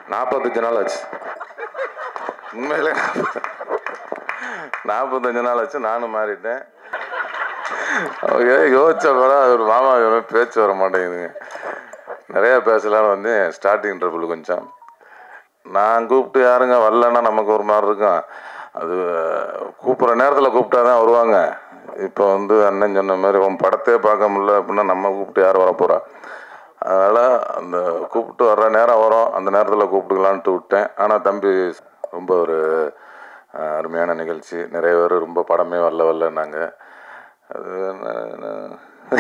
நாற்பத்தஞ்சு நாள் ஆச்சு உண்மையிலே நாற்பத்தஞ்சு நாள் ஆச்சு நானும் மாறிட்டேன் அவங்க யோசிச்ச படம் ஒரு மாமா இவரும் பேச்சு வர மாட்டேங்குதுங்க நிறைய பேசலாம்னு வந்து ஸ்டார்டிங் ட்ரபிள் கொஞ்சம் நான் கூப்பிட்டு யாருங்க வரலன்னா நமக்கு ஒரு மாதிரி இருக்கும் அது கூப்பிட்ற நேரத்தில் கூப்பிட்டா தான் வருவாங்க இப்போ வந்து அண்ணன் சொன்ன மாதிரி உன் படத்தையே பார்க்க முடியல அப்படின்னா நம்ம கூப்பிட்டு யார் வரப்போகிறா அதனால் அந்த கூப்பிட்டு வர்ற நேரம் வரும் அந்த நேரத்தில் கூப்பிட்டுக்கலான்ட்டு விட்டேன் ஆனால் தம்பி ரொம்ப ஒரு அஹ், அருமையான நிகழ்ச்சி நிறைய பேர் ரொம்ப படமே வரல வரலன்னாங்க அது நான் நான்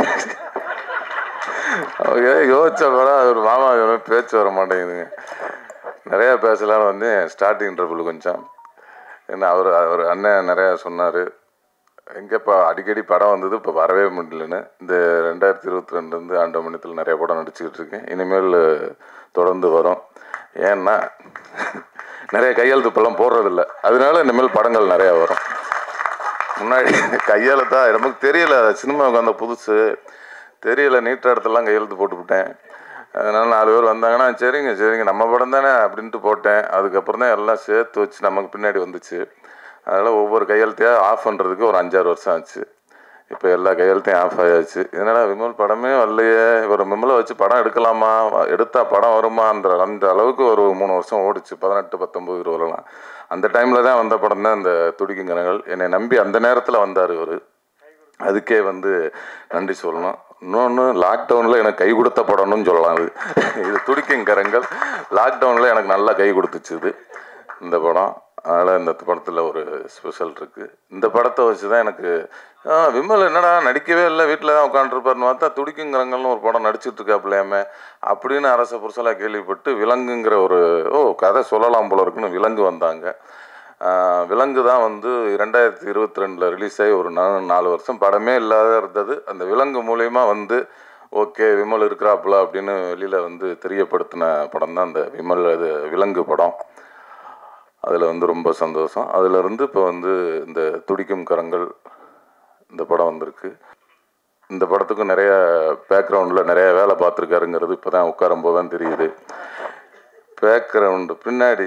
அவங்க யோசிச்ச படம் ஒரு மாமா இவரும் பேச்சு வர மாட்டேங்குதுங்க நிறைய பேசலாம்னு வந்து ஸ்டார்டிங் ட்ரபிள் கொஞ்சம் ஏன்னா அவர் அவர் அண்ணன் நிறையா சொன்னார் எங்கேப்பா அடிக்கடி படம் வந்தது இப்போ வரவே முடியலன்னு இந்த ரெண்டாயிரத்தி இருபத்தி ரெண்டுலேருந்து ஆண்டமணியத்தில் நிறைய படம் நடிச்சுக்கிட்டு இருக்கேன் இனிமேல் தொடர்ந்து வரும் ஏன்னா நிறைய கையெழுத்து இப்பெல்லாம் போடுறதில்ல அதனால இனிமேல் படங்கள் நிறையா வரும் முன்னாடி கையெழுத்தா நமக்கு தெரியல சினிமாவுக்கு வந்த புதுசு தெரியல நீட்ட இடத்துலலாம் கையெழுத்து போட்டுவிட்டேன் அதனால நாலு பேர் வந்தாங்கன்னா சரிங்க சரிங்க நம்ம படம் தானே அப்படின்ட்டு போட்டேன் அதுக்கப்புறம் தான் எல்லாம் சேர்த்து வச்சு நமக்கு பின்னாடி வந்துச்சு அதனால் ஒவ்வொரு கையெழுத்தையாக ஆஃப் பண்ணுறதுக்கு ஒரு அஞ்சாறு வருஷம் ஆச்சு இப்போ எல்லா கையெழுத்தையும் ஆஃப் ஆயாச்சு இதனால விமல் படமே வரலையே இவர் விமலை வச்சு படம் எடுக்கலாமா எடுத்தா படம் வருமா அந்த அந்த அளவுக்கு ஒரு மூணு வருஷம் ஓடிச்சு பதினெட்டு பத்தொம்பது இருபதுலாம் அந்த டைமில் தான் வந்த படம் தான் இந்த துடிக்குங்கனங்கள் என்னை நம்பி அந்த நேரத்தில் வந்தார் இவர் அதுக்கே வந்து நன்றி சொல்லணும் இன்னொன்று லாக்டவுனில் எனக்கு கை கொடுத்த படம்னு சொல்லலாம் இது இது துடிக்குங்கரங்கள் லாக்டவுனில் எனக்கு நல்லா கை கொடுத்துச்சு இது இந்த படம் அதனால் இந்த படத்தில் ஒரு ஸ்பெஷல் இருக்குது இந்த படத்தை வச்சு தான் எனக்கு ஆ விமல் என்னடா நடிக்கவே இல்லை வீட்டில் தான் உட்காந்துருப்பாருன்னு பார்த்தா துடிக்குங்கிறங்கள்னு ஒரு படம் நடிச்சிட்டு இருக்காப்லையாமே அப்படின்னு அரச புருஷலாக கேள்விப்பட்டு விலங்குங்கிற ஒரு ஓ கதை சொல்லலாம் போல இருக்குன்னு விலங்கு வந்தாங்க ஆஹ் விலங்கு தான் வந்து ரெண்டாயிரத்தி இருபத்தி ரெண்டில் ரிலீஸ் ஆகி ஒரு நா நாலு வருஷம் படமே இல்லாத இருந்தது அந்த விலங்கு மூலயமா வந்து ஓகே விமல் இருக்கிறாப்புல அப்படின்னு வெளியில் வந்து தெரியப்படுத்தின படம் தான் அந்த விமல் இது விலங்கு படம் அதில் வந்து ரொம்ப சந்தோஷம் அதிலிருந்து இப்போ வந்து இந்த துடிக்கும் கரங்கள் இந்த படம் வந்திருக்கு இந்த படத்துக்கு நிறைய பேக்ரவுண்டில் நிறைய வேலை பார்த்துருக்காருங்கிறது இப்போ தான் உட்காரும்போது தான் தெரியுது பேக்ரவுண்டு பின்னாடி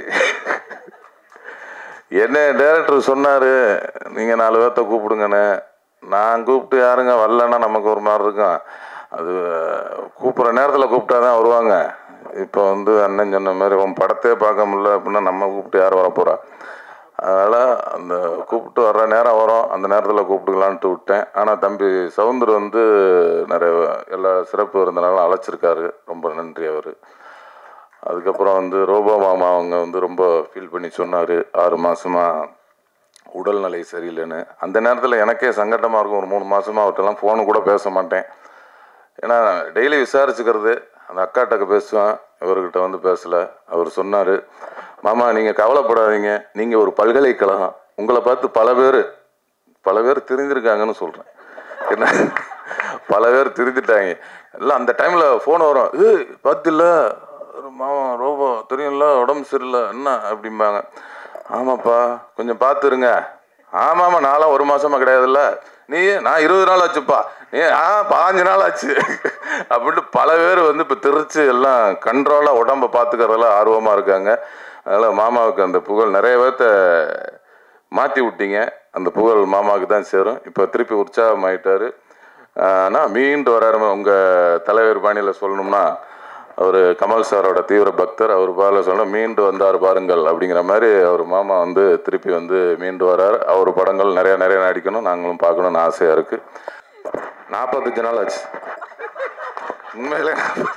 என்ன டேரக்டர் சொன்னார் நீங்கள் நாலு பேர்த்த கூப்பிடுங்கன்னு நான் கூப்பிட்டு யாருங்க வரலன்னா நமக்கு ஒரு மாதிரி இருக்கும் அது கூப்பிட்ற நேரத்தில் கூப்பிட்டா தான் வருவாங்க இப்போ வந்து அண்ணன் சொன்ன மாதிரி உன் படத்தையே பார்க்க முடியல அப்படின்னா நம்ம கூப்பிட்டு யார் வரப்போகிறா அதனால் அந்த கூப்பிட்டு வர்ற நேரம் வரும் அந்த நேரத்தில் கூப்பிட்டுக்கலான்ட்டு விட்டேன் ஆனால் தம்பி சவுந்தர் வந்து நிறைய எல்லா சிறப்பு விருந்தினாலும் அழைச்சிருக்காரு ரொம்ப நன்றி அவர் அதுக்கப்புறம் வந்து ரோபோ மாமா அவங்க வந்து ரொம்ப ஃபீல் பண்ணி சொன்னார் ஆறு மாசமா உடல்நிலை சரியில்லைன்னு அந்த நேரத்தில் எனக்கே சங்கட்டமாக இருக்கும் ஒரு மூணு மாசமா அவர்கிட்டலாம் ஃபோனு கூட பேச மாட்டேன் ஏன்னா டெய்லி விசாரிச்சுக்கிறது அந்த அக்காட்டக்க பேசுவேன் இவர்கிட்ட வந்து பேசலை அவர் சொன்னார் மாமா நீங்கள் கவலைப்படாதீங்க நீங்கள் ஒரு பல்கலைக்கழகம் உங்களை பார்த்து பல பேர் பல பேர் தெரிஞ்சிருக்காங்கன்னு சொல்கிறேன் என்ன பல பேர் திருந்திட்டாங்க எல்லாம் அந்த டைமில் ஃபோன் வரும் ஏய் பார்த்தில்ல ஒரு மாமா ரோபோ தெரியும்ல உடம்பு சரியில்லை என்ன அப்படிம்பாங்க ஆமாப்பா கொஞ்சம் பார்த்துருங்க ஆமாம்மா நான்லாம் ஒரு மாசமா கிடையாதுல்ல நீ நான் இருபது நாள் ஆச்சுப்பா நீ ஆ பாஞ்சு நாள் ஆச்சு அப்படின்ட்டு பல பேர் வந்து இப்போ திருச்சி எல்லாம் கண்ட்ரோலாக உடம்ப பார்த்துக்கறதுல ஆர்வமாக இருக்காங்க அதனால் மாமாவுக்கு அந்த புகழ் நிறைய பேர்த்த மாற்றி விட்டீங்க அந்த புகழ் மாமாவுக்கு தான் சேரும் இப்போ திருப்பி உற்சாகமாயிட்டாரு ஆனால் மீண்டு வராரு உங்கள் தலைவர் பாணியில் சொல்லணும்னா அவர் கமல் சாரோட தீவிர பக்தர் அவர் பால சொன்ன மீண்டு வந்தார் பாருங்கள் அப்படிங்கிற மாதிரி அவர் மாமா வந்து திருப்பி வந்து மீண்டு வரார் அவர் படங்கள் நிறைய நிறைய நடிக்கணும் நாங்களும் பார்க்கணும்னு ஆசையாக இருக்குது நாற்பத்தஞ்சு நாள் ஆச்சு உண்மையிலே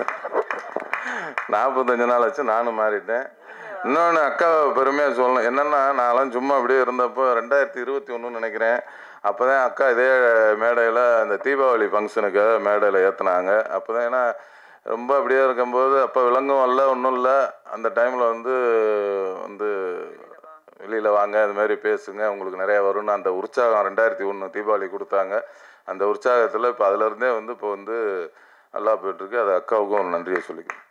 நாற்பத்தஞ்சு நாள் ஆச்சு நானும் மாறிட்டேன் இன்னொன்று அக்கா பெருமையாக சொல்லணும் என்னென்னா நான்லாம் சும்மா அப்படியே இருந்தப்போ ரெண்டாயிரத்தி இருபத்தி ஒன்றுன்னு நினைக்கிறேன் அப்போ தான் அக்கா இதே மேடையில் அந்த தீபாவளி ஃபங்க்ஷனுக்கு மேடையில் ஏற்றுனாங்க அப்போ தான் ஏன்னா ரொம்ப அப்படியே இருக்கும்போது அப்போ விலங்கும் வரல ஒன்றும் இல்லை அந்த டைமில் வந்து வந்து வெளியில் வாங்க இது மாதிரி பேசுங்க உங்களுக்கு நிறைய வரும்னு அந்த உற்சாகம் ரெண்டாயிரத்தி ஒன்று தீபாவளி கொடுத்தாங்க அந்த உற்சாகத்தில் இப்போ அதுலேருந்தே வந்து இப்போ வந்து நல்லா போயிட்டுருக்கு அது அக்காவுக்கும் ஒரு நன்றியை சொல்லிக்கிறேன்